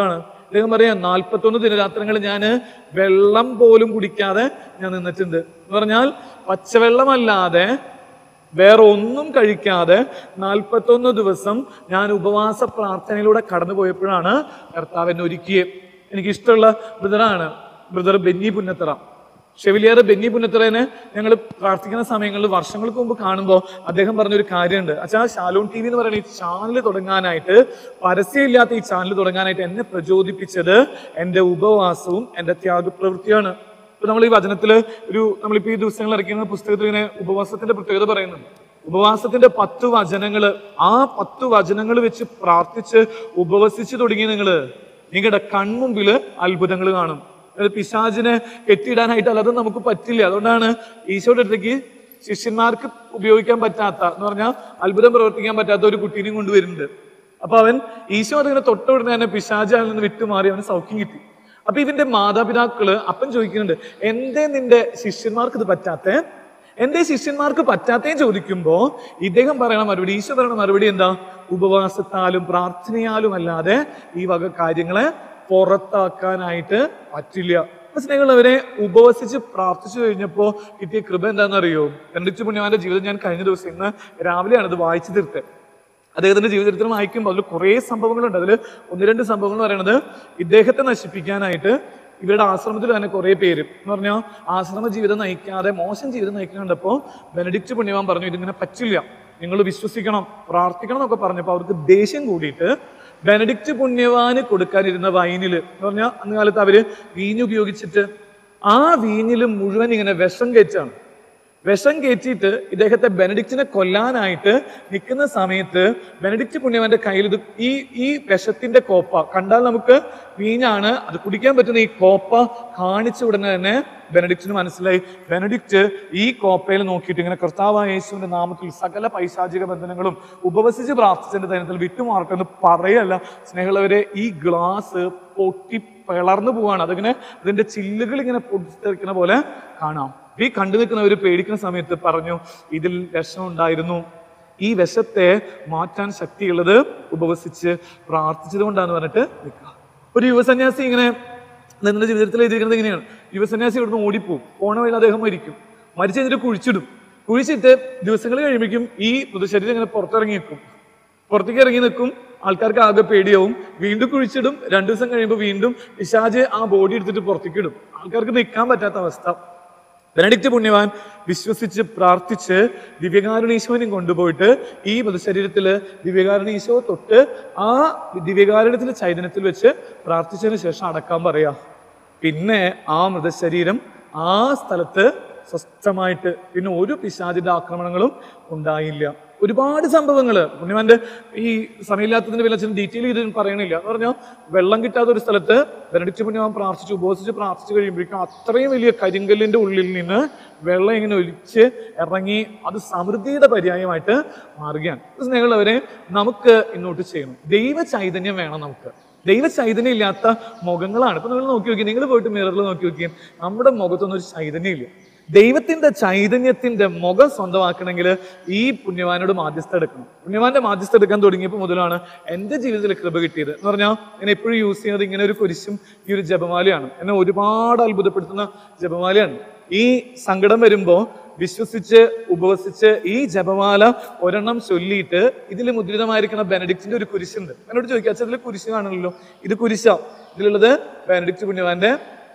അദ്ദേഹം പറയാം നാൽപ്പത്തൊന്ന് ദിനരാത്രങ്ങൾ ഞാൻ വെള്ളം പോലും കുടിക്കാതെ ഞാൻ നിന്നിട്ടുണ്ട് എന്ന് പറഞ്ഞാൽ പച്ചവെള്ളമല്ലാതെ വേറെ ഒന്നും കഴിക്കാതെ നാൽപ്പത്തൊന്ന് ദിവസം ഞാൻ ഉപവാസ പ്രാർത്ഥനയിലൂടെ കടന്നു പോയപ്പോഴാണ് കർത്താവ് എന്നെ ഒരുക്കിയത് എനിക്ക് ഇഷ്ടമുള്ള ബ്രദറാണ് brother Benny Punnathara chevalier Benny പുന്നത്തറേനെ ഞങ്ങൾ പ്രാർത്ഥിക്കുന്ന സമയങ്ങളിൽ വർഷങ്ങൾക്ക് മുമ്പ് കാണുമ്പോൾ അദ്ദേഹം പറഞ്ഞൊരു കാര്യമുണ്ട് അച്ഛാ ഷാലോൺ ടി വി എന്ന് പറയുന്ന ഈ ചാനൽ തുടങ്ങാനായിട്ട് പരസ്യമില്ലാത്ത ഈ ചാനൽ തുടങ്ങാനായിട്ട് എന്നെ പ്രചോദിപ്പിച്ചത് എൻ്റെ ഉപവാസവും എൻ്റെ ത്യാഗപ്രവൃത്തിയാണ് ഇപ്പൊ നമ്മൾ ഈ വചനത്തില് ഒരു നമ്മളിപ്പോ ഈ ദിവസങ്ങൾ ഇറക്കുന്ന പുസ്തകത്തിൽ ഇങ്ങനെ ഉപവാസത്തിന്റെ പ്രത്യേകത പറയുന്നുണ്ട് ഉപവാസത്തിന്റെ പത്ത് വചനങ്ങള് ആ പത്ത് വചനങ്ങൾ വെച്ച് പ്രാർത്ഥിച്ച് ഉപവസിച്ച് തുടങ്ങി നിങ്ങള് നിങ്ങളുടെ കൺമുമ്പില് അത്ഭുതങ്ങൾ കാണും അതായത് പിശാചിനെ കെട്ടിയിടാനായിട്ട് അല്ലാതെ നമുക്ക് പറ്റില്ല അതുകൊണ്ടാണ് ഈശോയുടെ അടുത്തേക്ക് ശിഷ്യന്മാർക്ക് ഉപയോഗിക്കാൻ പറ്റാത്ത എന്ന് പറഞ്ഞാൽ അത്ഭുതം പ്രവർത്തിക്കാൻ പറ്റാത്ത ഒരു കുട്ടീനെയും കൊണ്ടുവരുന്നുണ്ട് അപ്പൊ അവൻ ഈശോ അതിങ്ങനെ തൊട്ട ഉടനെ തന്നെ പിശാചിൽ നിന്ന് വിട്ടുമാറി അവന് സൗഖ്യം കിട്ടി അപ്പൊ ഇതിന്റെ മാതാപിതാക്കള് അപ്പം ചോദിക്കുന്നുണ്ട് എന്തേ നിന്റെ ശിഷ്യന്മാർക്ക് ഇത് പറ്റാത്തെ എന്തേ ശിഷ്യന്മാർക്ക് പറ്റാത്തേ ചോദിക്കുമ്പോ ഇദ്ദേഹം പറയണ മറുപടി ഈശോ പറയണ മറുപടി എന്താ ഉപവാസത്താലും പ്രാർത്ഥനയാലും അല്ലാതെ ഈ വക കാര്യങ്ങളെ പുറത്താക്കാനായിട്ട് പറ്റില്ല അപ്പൊ സ്നേഹമുള്ളവരെ ഉപവസിച്ച് പ്രാർത്ഥിച്ചു കഴിഞ്ഞപ്പോ കിട്ടിയ കൃപ എന്താണെന്നറിയോ കണ്ടിച്ചു പുണ്യവാന്റെ ജീവിതം ഞാൻ കഴിഞ്ഞ ദിവസം ഇന്ന് രാവിലെയാണ് ഇത് വായിച്ചു തീർത്തത് അദ്ദേഹത്തിന്റെ ജീവിതത്തിൽ വായിക്കുമ്പോൾ അതിൽ കുറേ സംഭവങ്ങളുണ്ട് അതിൽ ഒന്ന് രണ്ട് സംഭവങ്ങൾ എന്ന് പറയുന്നത് ഇദ്ദേഹത്തെ നശിപ്പിക്കാനായിട്ട് ഇവരുടെ ആശ്രമത്തിൽ തന്നെ കുറേ പേര് എന്ന് പറഞ്ഞാൽ ആശ്രമ ജീവിതം നയിക്കാതെ മോശം ജീവിതം നയിക്കാൻ കണ്ടപ്പോൾ ബെനഡിക്റ്റ് പുണ്യവാൻ പറഞ്ഞു ഇതിങ്ങനെ പറ്റില്ല നിങ്ങൾ വിശ്വസിക്കണം പ്രാർത്ഥിക്കണം എന്നൊക്കെ പറഞ്ഞപ്പോൾ അവർക്ക് ദേഷ്യം കൂടിയിട്ട് ബെനഡിക്റ്റ് പുണ്യവാന് കൊടുക്കാനിരുന്ന വൈനില് എന്ന് പറഞ്ഞാൽ അന്ന് കാലത്ത് അവര് വീഞ്ഞ് ഉപയോഗിച്ചിട്ട് ആ വീഞ്ഞില് മുഴുവൻ ഇങ്ങനെ വിഷം കയറ്റാണ് വിഷം കയറ്റിയിട്ട് ഇദ്ദേഹത്തെ ബെനഡിക്റ്റിനെ കൊല്ലാനായിട്ട് നിൽക്കുന്ന സമയത്ത് ബെനഡിക്റ്റ് പുണ്യവന്റെ കയ്യിൽ ഇത് ഈ ഈ വിഷത്തിന്റെ കോപ്പ കണ്ടാൽ നമുക്ക് വീഞ്ഞാണ് അത് കുടിക്കാൻ പറ്റുന്ന ഈ കോപ്പ കാണിച്ച ഉടനെ തന്നെ ബെനഡിക്റ്റിന് മനസ്സിലായി ബെനഡിക്റ്റ് ഈ കോപ്പയിൽ നോക്കിയിട്ട് ഇങ്ങനെ കർത്താവായ യേശുവിന്റെ നാമത്തിൽ സകല പൈശാചിക ബന്ധനങ്ങളും ഉപവസിച്ച് പ്രാർത്ഥിച്ചതിന്റെ ദിനത്തിൽ വിട്ടുമാറട്ടെ എന്ന് പറയല്ല സ്നേഹമുള്ളവരെ ഈ ഗ്ലാസ് പൊട്ടി പിളർന്നു പോവാണ് അതിങ്ങനെ അതിന്റെ ചില്ലുകൾ ഇങ്ങനെ പൊട്ടിത്തെറിക്കുന്ന പോലെ കാണാം ഈ കണ്ടു നിൽക്കുന്നവർ പേടിക്കുന്ന സമയത്ത് പറഞ്ഞു ഇതിൽ വിഷം ഉണ്ടായിരുന്നു ഈ വിഷത്തെ മാറ്റാൻ ശക്തിയുള്ളത് ഉപവസിച്ച് പ്രാർത്ഥിച്ചത് കൊണ്ടാന്ന് പറഞ്ഞിട്ട് നിൽക്കുക ഒരു യുവസന്യാസി ഇങ്ങനെ നിന്റെ ജീവിതത്തിൽ എഴുതിയിരിക്കുന്നത് ഇങ്ങനെയാണ് യുവസന്യാസി ഇവിടുന്ന് ഓടിപ്പോവും പോണ വഴി അദ്ദേഹം മരിക്കും മരിച്ചു കഴിഞ്ഞിട്ട് കുഴിച്ചിടും കുഴിച്ചിട്ട് ദിവസങ്ങൾ കഴിയുമ്പോഴേക്കും ഈ മൃതശരീരം ഇങ്ങനെ പുറത്തിറങ്ങി നിൽക്കും പുറത്തേക്ക് ഇറങ്ങി നിൽക്കും ആൾക്കാർക്ക് ആകെ പേടിയാവും വീണ്ടും കുഴിച്ചിടും രണ്ടു ദിവസം കഴിയുമ്പോൾ വീണ്ടും പിശാജ് ആ ബോഡി എടുത്തിട്ട് പുറത്തേക്ക് ഇടും ആൾക്കാർക്ക് നിൽക്കാൻ പറ്റാത്ത അവസ്ഥ ബെനഡിക്റ്റ് പുണ്യവാൻ വിശ്വസിച്ച് പ്രാർത്ഥിച്ച് ദിവ്യകാരുണീശോനെയും കൊണ്ടുപോയിട്ട് ഈ മൃതശരീരത്തില് ദിവ്യകാരുണീശോ തൊട്ട് ആ ദിവ്യകാരുണ്യത്തിന്റെ ചൈതന്യത്തിൽ വെച്ച് പ്രാർത്ഥിച്ചതിന് ശേഷം അടക്കാൻ പറയാ പിന്നെ ആ മൃതശരീരം ആ സ്ഥലത്ത് സ്വസ്ഥമായിട്ട് പിന്നെ ഒരു പിശാചിന്റെ ആക്രമണങ്ങളും ഉണ്ടായില്ല ഒരുപാട് സംഭവങ്ങൾ പുണ്യവാന്റെ ഈ സമയമില്ലാത്തതിന്റെ പേരിൽ അച്ഛൻ ഡീറ്റെയിൽ ചെയ്ത് പറയണില്ല എന്ന് പറഞ്ഞാൽ വെള്ളം കിട്ടാത്ത ഒരു സ്ഥലത്ത് ബെനഡിക്റ്റ് പുണ്യവാൻ പ്രാർത്ഥിച്ചു ഉപവസിച്ച് പ്രാർത്ഥിച്ചു കഴിയുമ്പോഴേക്കും അത്രയും വലിയ കരിങ്കല്ലിന്റെ ഉള്ളിൽ നിന്ന് വെള്ളം ഇങ്ങനെ ഒലിച്ച് ഇറങ്ങി അത് സമൃദ്ധിയുടെ പര്യായമായിട്ട് മാറുകയാണ് സ്നേഹമുള്ളവരെ നമുക്ക് ഇന്നോട്ട് ചെയ്യണം ദൈവ ചൈതന്യം വേണം നമുക്ക് ദൈവ ചൈതന്യം ഇല്ലാത്ത മുഖങ്ങളാണ് ഇപ്പൊ നിങ്ങൾ നോക്കി നോക്കി നിങ്ങൾ പോയിട്ട് മിററിൽ നോക്കി നോക്കി നമ്മുടെ മുഖത്തൊന്നും ഒരു ചൈതന്യം ഇല്ല ദൈവത്തിന്റെ ചൈതന്യത്തിന്റെ മുഖം സ്വന്തമാക്കണമെങ്കിൽ ഈ പുണ്യവാനോട് മാധ്യസ്ഥ എടുക്കണം പുണ്യവാന്റെ മാധ്യസ്ഥ എടുക്കാൻ തുടങ്ങിയപ്പോൾ മുതലാണ് എൻ്റെ ജീവിതത്തിൽ കൃപ കിട്ടിയത് എന്ന് പറഞ്ഞാൽ ഞാൻ എപ്പോഴും യൂസ് ചെയ്യുന്നത് ഇങ്ങനെ ഒരു കുരിശും ഈ ഒരു ജപമാലയാണ് എന്നെ ഒരുപാട് അത്ഭുതപ്പെടുത്തുന്ന ജപമാലയാണ് ഈ സങ്കടം വരുമ്പോൾ വിശ്വസിച്ച് ഉപവസിച്ച് ഈ ജപമാല ഒരെണ്ണം ചൊല്ലിയിട്ട് ഇതിൽ മുദ്രിതമായിരിക്കുന്ന ബെനഡിക്റ്റിന്റെ ഒരു കുരിശുണ്ട് എന്നോട് ചോദിക്കുക അച്ഛൻ ഇതിൽ കുരിശ് കാണുമല്ലോ ഇത് കുരിശാ ഇതിലുള്ളത് ബെനഡിക്റ്റ് പുണ്യവാന്റെ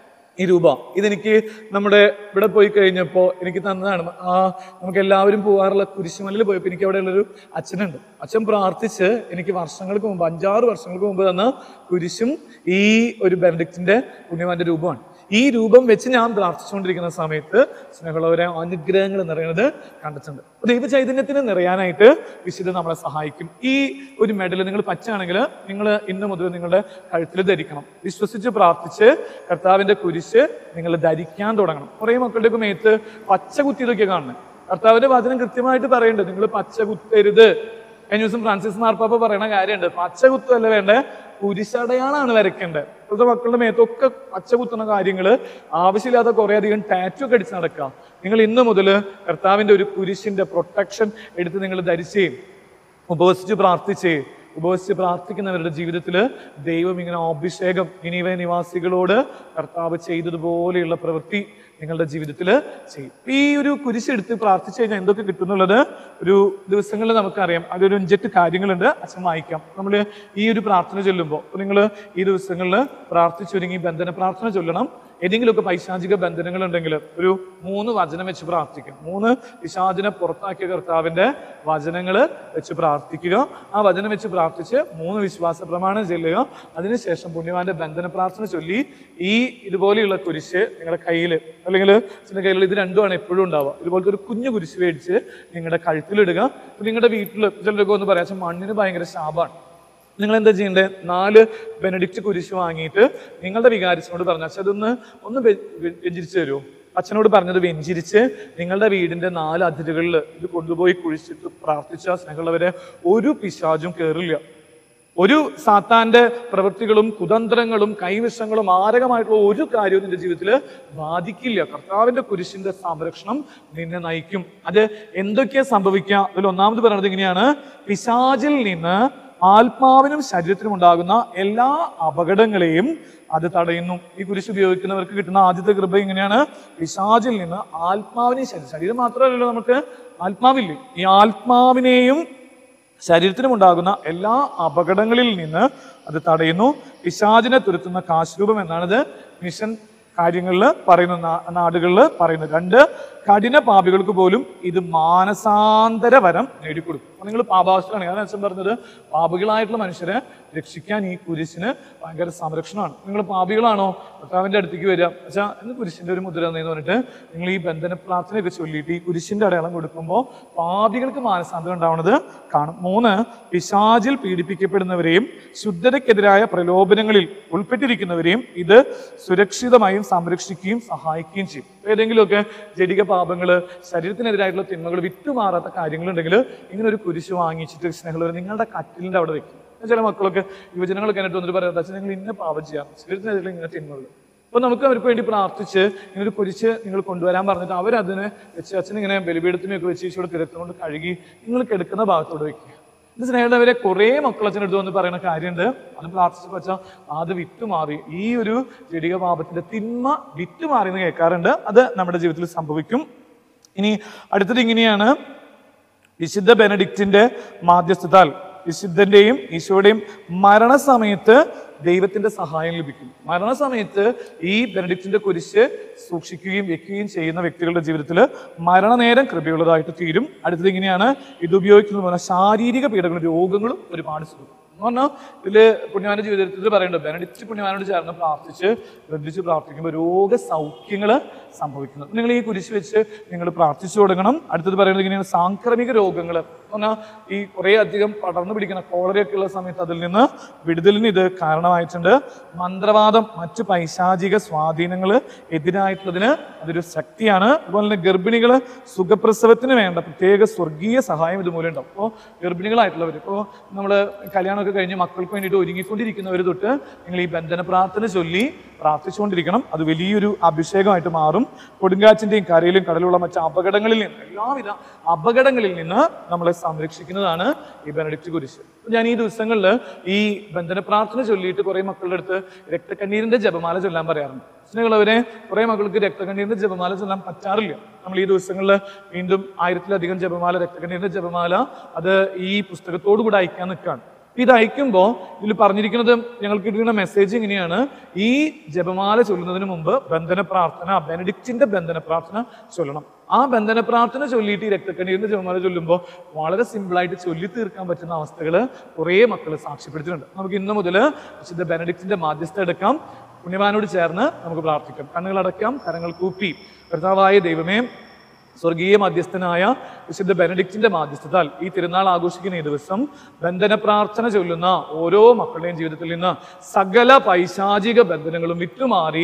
ഈ രൂപ ഇതെനിക്ക് നമ്മുടെ ഇവിടെ പോയി കഴിഞ്ഞപ്പോൾ എനിക്ക് തന്നതാണ് ആ നമുക്ക് എല്ലാവരും പോകാറുള്ള കുരിശുമലയിൽ പോയപ്പോൾ എനിക്ക് അവിടെ ഉള്ളൊരു അച്ഛനുണ്ട് അച്ഛൻ പ്രാർത്ഥിച്ച് എനിക്ക് വർഷങ്ങൾക്ക് മുമ്പ് അഞ്ചാറ് വർഷങ്ങൾക്ക് മുമ്പ് തന്ന കുരിശും ഈ ഒരു ബെനഡിക്റ്റിന്റെ പുണ്യവാന്റെ രൂപമാണ് ഈ രൂപം വെച്ച് ഞാൻ പ്രാർത്ഥിച്ചുകൊണ്ടിരിക്കുന്ന സമയത്ത് സ്നേഹമുള്ളവരെ അനുഗ്രഹങ്ങൾ നിറയുന്നത് കണ്ടിട്ടുണ്ട് അപ്പൊ ദൈവ ചൈതന്യത്തിന് നിറയാനായിട്ട് വിശുദ്ധ നമ്മളെ സഹായിക്കും ഈ ഒരു മെഡൽ നിങ്ങൾ പച്ചാണെങ്കിൽ നിങ്ങൾ ഇന്ന് മുതൽ നിങ്ങളുടെ കഴുത്തിൽ ധരിക്കണം വിശ്വസിച്ച് പ്രാർത്ഥിച്ച് കർത്താവിന്റെ കുരിശ് നിങ്ങൾ ധരിക്കാൻ തുടങ്ങണം കുറേ മക്കളുടെ മേത്ത് പച്ച കുത്തിയതൊക്കെ കാണുന്നത് കർത്താവിന്റെ വചനം കൃത്യമായിട്ട് പറയുന്നുണ്ട് നിങ്ങൾ പച്ച കുത്തരുത് കഴിഞ്ഞ ദിവസം ഫ്രാൻസിസ് മാർപ്പാപ്പ പറയുന്ന കാര്യമുണ്ട് പച്ച കുത്തല്ല വേണ്ടേ കുരിശടയാളാണ് വരയ്ക്കേണ്ടത് ഇപ്പോഴത്തെ മക്കളുടെ മേത്തൊക്കെ പച്ച കുത്തുന്ന കാര്യങ്ങൾ ആവശ്യമില്ലാത്ത കുറേ അധികം ടാറ്റു ഒക്കെ അടിച്ച് നടക്കുക നിങ്ങൾ ഇന്ന് മുതൽ കർത്താവിന്റെ ഒരു കുരിശിന്റെ പ്രൊട്ടക്ഷൻ എടുത്ത് നിങ്ങൾ ധരിച്ചേ ഉപവസിച്ച് പ്രാർത്ഥിച്ചേ ഉപവസിച്ച് പ്രാർത്ഥിക്കുന്നവരുടെ ജീവിതത്തിൽ ദൈവം ഇങ്ങനെ അഭിഷേകം നിനിവേ നിവാസികളോട് കർത്താവ് ചെയ്തതുപോലെയുള്ള പ്രവൃത്തി നിങ്ങളുടെ ജീവിതത്തിൽ ചെയ്യും ഈ ഒരു കുരിശെടുത്ത് പ്രാർത്ഥിച്ചു കഴിഞ്ഞാൽ എന്തൊക്കെ കിട്ടുന്നുള്ളത് ഒരു ദിവസങ്ങളിൽ നമുക്കറിയാം അതൊരു അഞ്ചെട്ട് കാര്യങ്ങളുണ്ട് അച്ഛൻ വായിക്കാം നമ്മൾ ഈ ഒരു പ്രാർത്ഥന ചൊല്ലുമ്പോൾ നിങ്ങൾ ഈ ദിവസങ്ങളിൽ പ്രാർത്ഥിച്ചൊരുങ്ങി ബന്ധന പ്രാർത്ഥന ചൊല്ലണം ഏതെങ്കിലുമൊക്കെ പൈശാചിക ബന്ധനങ്ങൾ ഉണ്ടെങ്കിൽ ഒരു മൂന്ന് വചനം വെച്ച് പ്രാർത്ഥിക്കും മൂന്ന് പിശാചിനെ പുറത്താക്കിയ കർത്താവിന്റെ വചനങ്ങൾ വെച്ച് പ്രാർത്ഥിക്കുക ആ വചനം വെച്ച് പ്രാർത്ഥിച്ച് മൂന്ന് വിശ്വാസ പ്രമാണം ചെല്ലുക അതിനുശേഷം പുണ്യവാന്റെ ബന്ധന പ്രാർത്ഥന ചൊല്ലി ഈ ഇതുപോലെയുള്ള കുരിശ് നിങ്ങളുടെ കയ്യിൽ അല്ലെങ്കിൽ ചില കയ്യിൽ ഇത് രണ്ടുമാണ് എപ്പോഴും ഉണ്ടാവുക ഇതുപോലത്തെ ഒരു കുഞ്ഞു കുരിശ് മേടിച്ച് നിങ്ങളുടെ കഴുത്തിലിടുക ഇപ്പൊ നിങ്ങളുടെ വീട്ടിൽ ചിലരൊക്കെ ഒന്ന് പറയാം "അച്ഛാ, മണ്ണിന് ഭയങ്കര ശാപാണ് നിങ്ങൾ എന്താ ചെയ്യേണ്ടത് നാല് ബെനഡിക്റ്റ് കുരിശ് വാങ്ങിയിട്ട് നിങ്ങളുടെ വികാരിച്ചനോട് പറഞ്ഞു അച്ഛൻ അതൊന്ന് ഒന്ന് വെ- വെ- വെഞ്ചരിച്ച് തരുമോ അച്ഛനോട് പറഞ്ഞത് വെഞ്ചരിച്ച് നിങ്ങളുടെ വീടിന്റെ നാല് അതിരുകളിൽ ഇത് കൊണ്ടുപോയി കുഴിച്ചിട്ട് പ്രാർത്ഥിച്ച സ്നേഹമുള്ളവരെ ഒരു പിശാചും കയറില്ല ഒരു സാത്താന്റെ പ്രവൃത്തികളും കുതന്ത്രങ്ങളും കൈവശങ്ങളും മാരകമായിട്ടുള്ള ഒരു കാര്യവും നിന്റെ ജീവിതത്തിൽ ബാധിക്കില്ല കർത്താവിന്റെ കുരിശിന്റെ സംരക്ഷണം നിന്നെ നയിക്കും അത് എന്തൊക്കെയാ സംഭവിക്കുക അതിൽ ഒന്നാമത് പറയുന്നത് ഇങ്ങനെയാണ് പിശാചിൽ നിന്ന് ആത്മാവിനും ശരീരത്തിനും ഉണ്ടാകുന്ന എല്ലാ അപകടങ്ങളെയും അത് തടയുന്നു ഈ കുരിശ് ഉപയോഗിക്കുന്നവർക്ക് കിട്ടുന്ന ആദ്യത്തെ കൃപ ഇങ്ങനെയാണ് പിശാചിൽ നിന്ന് ആത്മാവിനെയും ശരീരം ശരീരം മാത്രമല്ലല്ലോ നമുക്ക് ആത്മാവില്ലേ ഈ ആത്മാവിനെയും ശരീരത്തിനും ഉണ്ടാകുന്ന എല്ലാ അപകടങ്ങളിൽ നിന്ന് അത് തടയുന്നു പിശാചിനെ തുരത്തുന്ന കാശ്രൂപം എന്നാണിത് മിഷൻ കാര്യങ്ങളിൽ പറയുന്ന നാ- നാടുകളിൽ പറയുന്നത് രണ്ട് കഠിന പാപികൾക്ക് പോലും ഇത് മാനസാന്തര വരം നേടിക്കൊടുക്കും അപ്പൊ നിങ്ങൾ പാപാവസ്ഥയാണ് ഞാൻ അച്ഛൻ പറഞ്ഞത് പാപികളായിട്ടുള്ള മനുഷ്യരെ രക്ഷിക്കാൻ ഈ കുരിശിന് ഭയങ്കര സംരക്ഷണമാണ് നിങ്ങൾ പാപികളാണോ കർത്താവിന്റെ അടുത്തേക്ക് വരിക അച്ഛാ എന്ന് കുരിശിന്റെ ഒരു മുദ്ര എന്ന് പറഞ്ഞിട്ട് നിങ്ങൾ ഈ ബന്ധന പ്രാർത്ഥനയൊക്കെ ചൊല്ലിയിട്ട് ഈ കുരിശിന്റെ അടയാളം കൊടുക്കുമ്പോൾ പാപികൾക്ക് മാനസാന്തരം ഉണ്ടാവുന്നത് കാണും മൂന്ന് പിശാചിൽ പീഡിപ്പിക്കപ്പെടുന്നവരെയും ശുദ്ധതയ്ക്കെതിരായ പ്രലോഭനങ്ങളിൽ ഉൾപ്പെട്ടിരിക്കുന്നവരെയും ഇത് സുരക്ഷിതമായും സംരക്ഷിക്കുകയും സഹായിക്കുകയും ചെയ്യും ഏതെങ്കിലുമൊക്കെ ജടിക പാപങ്ങള് ശരീരത്തിനെതിരായിട്ടുള്ള തിന്മകൾ വിട്ടുമാറാത്ത കാര്യങ്ങളുണ്ടെങ്കിൽ ഇങ്ങനെ ഒരു കുരിശ് വാങ്ങിച്ചിട്ട് സ്നേഹമുള്ളവർ നിങ്ങളുടെ കട്ടിലിന്റെ അവിടെ വെക്കും ചില മക്കളൊക്കെ യുവജനങ്ങളൊക്കെ എന്നിട്ട് വന്നിട്ട് പറയാം അച്ഛൻ നിങ്ങൾ ഇന്ന പാപം ചെയ്യാം ശരീരത്തിനെതിരെ ഇങ്ങനെ തിന്മകൾ അപ്പൊ നമുക്ക് അവർക്ക് വേണ്ടി പ്രാർത്ഥിച്ച് ഇങ്ങനെ ഒരു കുരിശ് നിങ്ങൾ കൊണ്ടുവരാൻ പറഞ്ഞിട്ട് അവരതിനെ വെച്ച് അച്ഛൻ ഇങ്ങനെ ബലിപീഠത്തിനൊക്കെ വെച്ച് ഈശോയുടെ തിരത്തുകൊണ്ട് കഴുകി നിങ്ങൾ കിടക്കുന്ന ഭാഗത്തോട് വെക്കുക ഇത് സ്നേഹിതവരെ കുറെ മക്കൾ അച്ഛനടുത്ത് വന്ന് പറയുന്ന കാര്യമുണ്ട് അത് പ്രാർത്ഥിച്ചപ്പോൾ വെച്ചാൽ അത് വിട്ടുമാറി ഈ ഒരു ജടിക പാപത്തിന്റെ തിന്മ വിട്ടുമാറി എന്ന് കേൾക്കാറുണ്ട് അത് നമ്മുടെ ജീവിതത്തിൽ സംഭവിക്കും ഇനി അടുത്തത് ഇങ്ങനെയാണ് വിശുദ്ധ ബെനഡിക്റ്റിന്റെ മാധ്യസ്ഥത്താൽ വിശുദ്ധന്റെയും ഈശോയുടെയും മരണസമയത്ത് ദൈവത്തിന്റെ സഹായം ലഭിക്കും മരണസമയത്ത് ഈ ബെനഡിക്റ്റിന്റെ കുരിശ് സൂക്ഷിക്കുകയും വെക്കുകയും ചെയ്യുന്ന വ്യക്തികളുടെ ജീവിതത്തിൽ മരണനേരം കൃപയുള്ളതായിട്ട് തീരും അടുത്തത് ഇങ്ങനെയാണ് ഇത് ഉപയോഗിക്കുന്നത് പോലെ ശാരീരിക പീഡകളും രോഗങ്ങളും ഒരുപാട് സുഖം എന്ന് പറഞ്ഞാൽ ഇതില് പുണ്യവാന്റെ ജീവിതത്തിൽ പറയുന്നുണ്ട് ബെനഡിക്റ്റ് പുണ്യവാനോട് ചേർന്ന് പ്രാർത്ഥിച്ച് ബന്ധിച്ച് പ്രാർത്ഥിക്കുമ്പോൾ രോഗസൗഖ്യങ്ങൾ സംഭവിക്കുന്നു നിങ്ങൾ ഈ കുരിശ് വെച്ച് നിങ്ങൾ പ്രാർത്ഥിച്ചു തുടങ്ങണം അടുത്തത് പറയുന്നത് ഇങ്ങനെയാണ് സാംക്രമിക രോഗങ്ങൾ പറഞ്ഞാൽ ഈ കുറേ അധികം പടർന്നു പിടിക്കുന്ന കോളറയൊക്കെ ഉള്ള സമയത്ത് അതിൽ നിന്ന് വിടുതലിന് ഇത് കാരണമായിട്ടുണ്ട് മന്ത്രവാദം മറ്റു പൈശാചിക സ്വാധീനങ്ങൾ എതിരായിട്ടുള്ളതിന് അതൊരു ശക്തിയാണ് അതുപോലെ തന്നെ ഗർഭിണികൾ സുഖപ്രസവത്തിന് വേണ്ട പ്രത്യേക സ്വർഗീയ സഹായം ഇതുമൂലം ഉണ്ടാവും അപ്പോൾ ഗർഭിണികളായിട്ടുള്ളവർ ഇപ്പോൾ നമ്മൾ കല്യാണമൊക്കെ കഴിഞ്ഞ് മക്കൾക്ക് വേണ്ടിയിട്ട് ഒരുങ്ങിക്കൊണ്ടിരിക്കുന്നവർ തൊട്ട് നിങ്ങൾ ഈ ബന്ധന പ്രാർത്ഥന ചൊല്ലി പ്രാർത്ഥിച്ചുകൊണ്ടിരിക്കണം അത് വലിയൊരു അഭിഷേകമായിട്ട് മാറും കൊടുങ്കാറ്റിന്റെയും കരയിലും കടലുള്ള മറ്റ് അപകടങ്ങളിൽ നിന്ന് എല്ലാവിധ അപകടങ്ങളിൽ നിന്ന് നമ്മളെ സംരക്ഷിക്കുന്നതാണ് ഈ ബെനഡിക്റ്റ് കുരിശ് അപ്പൊ ഞാൻ ഈ ദിവസങ്ങളിൽ ഈ ബന്ധന പ്രാർത്ഥന ചൊല്ലിയിട്ട് കുറെ മക്കളുടെ അടുത്ത് രക്തക്കണ്ണീരിന്റെ ജപമാല ചൊല്ലാൻ പറയാറുണ്ട് സ്നേഹമുള്ളവരെ കുറെ മക്കൾക്ക് രക്തക്കണ്ണീരിന്റെ ജപമാല ചൊല്ലാൻ പറ്റാറില്ല നമ്മൾ ഈ ദിവസങ്ങളിൽ വീണ്ടും ആയിരത്തിലധികം ജപമാല രക്തക്കണ്ണീരിന്റെ ജപമാല അത് ഈ പുസ്തകത്തോടു കൂടെ അയക്കാൻ നിൽക്കുകയാണ് ഇത് അയക്കുമ്പോൾ ഇതിൽ പറഞ്ഞിരിക്കുന്നത് ഞങ്ങൾക്ക് കിട്ടുന്ന മെസ്സേജ് ഇങ്ങനെയാണ് ഈ ജപമാല ചൊല്ലുന്നതിന് മുമ്പ് ബന്ധന പ്രാർത്ഥന ബെനഡിക്റ്റിന്റെ ബന്ധന പ്രാർത്ഥന ചൊല്ലണം ആ ബന്ധന പ്രാർത്ഥന ചൊല്ലിയിട്ട് ഈ രക്തക്കണ്ണീരിന്റെ ജപമാല ചൊല്ലുമ്പോൾ വളരെ സിമ്പിളായിട്ട് ചൊല്ലി തീർക്കാൻ പറ്റുന്ന അവസ്ഥകൾ കുറേ മക്കൾ സാക്ഷ്യപ്പെടുത്തിയിട്ടുണ്ട് നമുക്ക് ഇന്ന് മുതൽ വിശുദ്ധ ബെനഡിക്റ്റിന്റെ മാധ്യസ്ഥ എടുക്കാം പുണ്യവാനോട് ചേർന്ന് നമുക്ക് പ്രാർത്ഥിക്കാം കണ്ണുകൾ അടയ്ക്കാം കരങ്ങൾ കൂപ്പി കർത്താവായ ദൈവമേ സ്വർഗീയ മധ്യസ്ഥനായ വിശുദ്ധ ബെനഡിക്റ്റിന്റെ മാധ്യസ്ഥത്താൽ ഈ തിരുനാൾ ആഘോഷിക്കുന്ന ഈ ദിവസം ബന്ധന പ്രാർത്ഥന ചൊല്ലുന്ന ഓരോ മക്കളുടെയും ജീവിതത്തിൽ നിന്ന് സകല പൈശാചിക ബന്ധനങ്ങളും വിട്ടുമാറി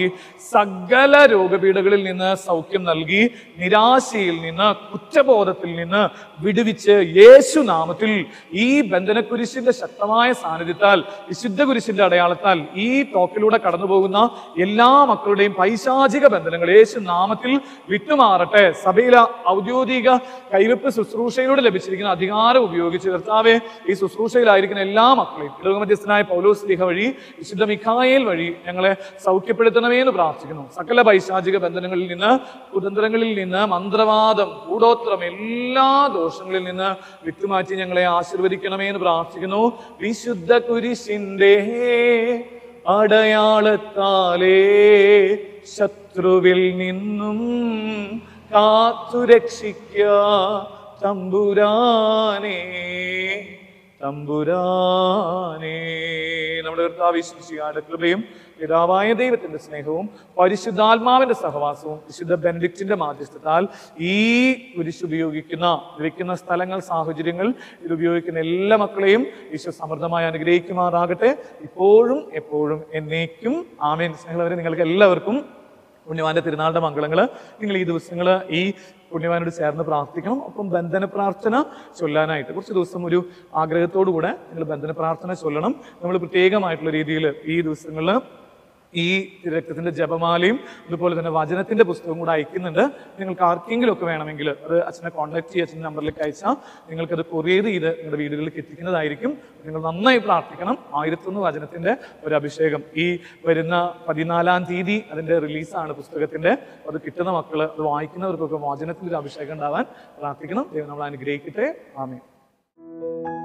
സകല രോഗപീഠകളിൽ നിന്ന് സൗഖ്യം നൽകി നിരാശയിൽ നിന്ന് കുറ്റബോധത്തിൽ നിന്ന് വിടുവിച്ച് യേശു നാമത്തിൽ ഈ ബന്ധനക്കുരിശിന്റെ ശക്തമായ സാന്നിധ്യത്താൽ വിശുദ്ധ കുരിശിന്റെ അടയാളത്താൽ ഈ ടോക്കിലൂടെ കടന്നു പോകുന്ന എല്ലാ മക്കളുടെയും പൈശാചിക ബന്ധനങ്ങൾ യേശു നാമത്തിൽ വിട്ടുമാറട്ടെ സഭയിൽ ഔദ്യോഗിക കൈവെപ്പ് ശുശ്രൂഷയിലൂടെ ലഭിച്ചിരിക്കുന്ന അധികാരം ഉപയോഗിച്ച് കർത്താവെ ഈ ശുശ്രൂഷയിലായിരിക്കുന്ന എല്ലാ മക്കളെയും ഇടവമധ്യസ്ഥനായ പൗലോസ് ലിഹ വഴി വിശുദ്ധ മിഖായേൽ വഴി ഞങ്ങളെ സൗഖ്യപ്പെടുത്തണമേ എന്ന് പ്രാർത്ഥിക്കുന്നു സകല പൈശാചിക ബന്ധനങ്ങളിൽ നിന്ന് കുതന്ത്രങ്ങളിൽ നിന്ന് മന്ത്രവാദം കൂടോത്രം എല്ലാ ദോഷങ്ങളിൽ നിന്ന് വിട്ടുമാറ്റി ഞങ്ങളെ ആശീർവദിക്കണമേ എന്ന് പ്രാർത്ഥിക്കുന്നു വിശുദ്ധ കുരിശിന്റെ അടയാളത്താലേ ശത്രുവിൽ നിന്നും കാത്തുരക്ഷിക്ക തമ്പുരാനേ തമ്പുരാനേ നമ്മുടെ കർത്താവിശ്വസിയാട് കൃപയും പിതാവായ ദൈവത്തിന്റെ സ്നേഹവും പരിശുദ്ധാത്മാവിന്റെ സഹവാസവും വിശുദ്ധ ബെനഡിക്റ്റിന്റെ മാധ്യസ്ഥത്താൽ ഈ കുരിശ് ഉപയോഗിക്കുന്ന വെക്കുന്ന സ്ഥലങ്ങൾ സാഹചര്യങ്ങൾ ഇത് ഉപയോഗിക്കുന്ന എല്ലാ മക്കളെയും ഈശോ സമൃദ്ധമായി അനുഗ്രഹിക്കുമാറാകട്ടെ ഇപ്പോഴും എപ്പോഴും എന്നേക്കും ആമേൻ സ്നേഹമുള്ളവരെ നിങ്ങൾക്ക് എല്ലാവർക്കും പുണ്യവാന്റെ തിരുനാളിന്റെ മംഗളങ്ങൾ നിങ്ങൾ ഈ ദിവസങ്ങൾ ഈ പുണ്യവാനോട് ചേർന്ന് പ്രാർത്ഥിക്കണം ഒപ്പം ബന്ധന പ്രാർത്ഥന ചൊല്ലാനായിട്ട് കുറച്ച് ദിവസം ഒരു ആഗ്രഹത്തോടു കൂടെ നിങ്ങൾ ബന്ധന പ്രാർത്ഥന ചൊല്ലണം നമ്മൾ പ്രത്യേകമായിട്ടുള്ള രീതിയിൽ ഈ ദിവസങ്ങളിൽ ഈ രക്തത്തിന്റെ ജപമാലയും അതുപോലെ തന്നെ വചനത്തിന്റെ പുസ്തകവും കൂടെ അയക്കുന്നുണ്ട് നിങ്ങൾക്ക് ആർക്കെങ്കിലും ഒക്കെ വേണമെങ്കിൽ അത് അച്ഛനെ കോൺടാക്ട് ചെയ്യുക അച്ഛൻ്റെ നമ്പറിലേക്ക് അയച്ചാൽ നിങ്ങൾക്കത് കൊറിയർ ചെയ്ത് നിങ്ങളുടെ വീടുകളിലേക്ക് എത്തിക്കുന്നതായിരിക്കും നിങ്ങൾ നന്നായി പ്രാർത്ഥിക്കണം ആയിരത്തൊന്ന് വചനത്തിന്റെ ഒരു അഭിഷേകം ഈ വരുന്ന പതിനാലാം തീയതി അതിന്റെ റിലീസാണ് പുസ്തകത്തിന്റെ അത് കിട്ടുന്ന മക്കൾ അത് വായിക്കുന്നവർക്കൊക്കെ വാചനത്തിന്റെ ഒരു അഭിഷേകം ഉണ്ടാവാൻ പ്രാർത്ഥിക്കണം ദൈവം നമ്മൾ അനുഗ്രഹിക്കട്ടെ ആമേ